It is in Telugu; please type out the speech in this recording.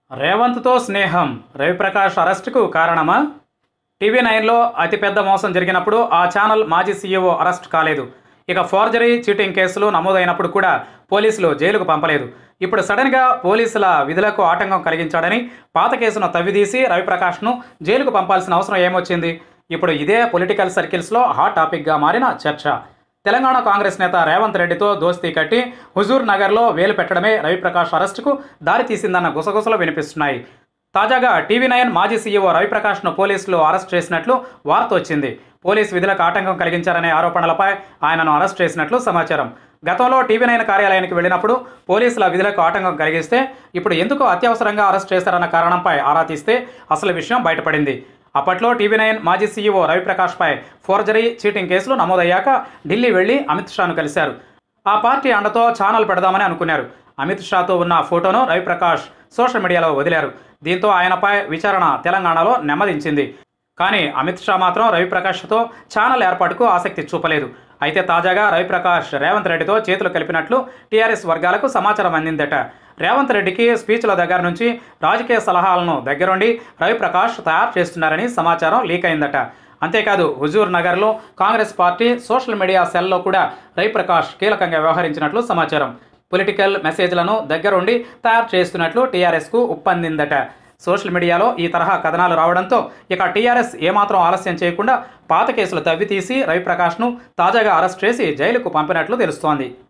రేవంత్తో స్నేహం రవిప్రకాష్ అరెస్టుకు కారణమా టీవీ నైన్లో అతిపెద్ద మోసం జరిగినప్పుడు ఆ ఛానల్ మాజీ సీఈఓ అరెస్ట్ కాలేదు ఇక ఫోర్జరీ చీటింగ్ కేసులు నమోదైనప్పుడు కూడా పోలీసులు జైలుకు పంపలేదు ఇప్పుడు సడన్గా పోలీసుల విధులకు ఆటంకం కలిగించాడని పాత కేసును తవ్విదీసి రవిప్రకాష్ను జైలుకు పంపాల్సిన అవసరం ఏమొచ్చింది ఇప్పుడు ఇదే పొలిటికల్ సర్కిల్స్లో హాట్ టాపిక్గా మారిన చర్చ తెలంగాణ కాంగ్రెస్ నేత రేవంత్ రెడ్డితో దోస్తీ కట్టి హుజూర్ నగర్లో వేలు పెట్టడమే రవిప్రకాష్ అరెస్టుకు దారితీసిందన్న గుసగుసలు వినిపిస్తున్నాయి తాజాగా టీవీ నైన్ మాజీ సీఈఓ రవిప్రకాష్ను పోలీసులు అరెస్ట్ చేసినట్లు వార్త వచ్చింది పోలీసు విధులకు ఆటంకం కలిగించారనే ఆరోపణలపై ఆయనను అరెస్ట్ చేసినట్లు సమాచారం గతంలో టీవీ నైన్ కార్యాలయానికి వెళ్ళినప్పుడు పోలీసుల విధులకు ఆటంకం కలిగిస్తే ఇప్పుడు ఎందుకు అత్యవసరంగా అరెస్ట్ చేశారన్న కారణంపై ఆరా తీస్తే అసలు విషయం బయటపడింది అప్పట్లో టీవీ నైన్ మాజీ సీఈఓ రవిప్రకాష్పై ఫోర్జరీ చీటింగ్ కేసులు నమోదయ్యాక ఢిల్లీ వెళ్లి అమిత్ షాను కలిశారు ఆ పార్టీ అండతో ఛానల్ పెడదామని అనుకున్నారు అమిత్ షాతో ఉన్న ఫోటోను రవిప్రకాష్ సోషల్ మీడియాలో వదిలారు దీంతో ఆయనపై విచారణ తెలంగాణలో నెమ్మదించింది కానీ అమిత్ షా మాత్రం రవిప్రకాష్తో ఛానల్ ఏర్పాటుకు ఆసక్తి చూపలేదు అయితే తాజాగా రవిప్రకాష్ రేవంత్ రెడ్డితో చేతులు కలిపినట్లు టీఆర్ఎస్ వర్గాలకు సమాచారం అందిందట రేవంత్ రెడ్డికి స్పీచ్ల దగ్గర నుంచి రాజకీయ సలహాలను దగ్గరుండి రవిప్రకాష్ తయారు చేస్తున్నారని సమాచారం లీక్ అయిందట అంతేకాదు హుజూర్ నగర్లో కాంగ్రెస్ పార్టీ సోషల్ మీడియా సెల్లో కూడా రవిప్రకాష్ కీలకంగా వ్యవహరించినట్లు సమాచారం పొలిటికల్ మెసేజ్లను దగ్గరుండి తయారు చేస్తున్నట్లు టీఆర్ఎస్కు ఉప్పందిందట సోషల్ మీడియాలో ఈ తరహా కథనాలు రావడంతో ఇక టీఆర్ఎస్ ఏమాత్రం ఆలస్యం చేయకుండా పాత కేసులు తవ్వి తీసి రవిప్రకాష్ను తాజాగా అరెస్ట్ చేసి జైలుకు పంపినట్లు తెలుస్తోంది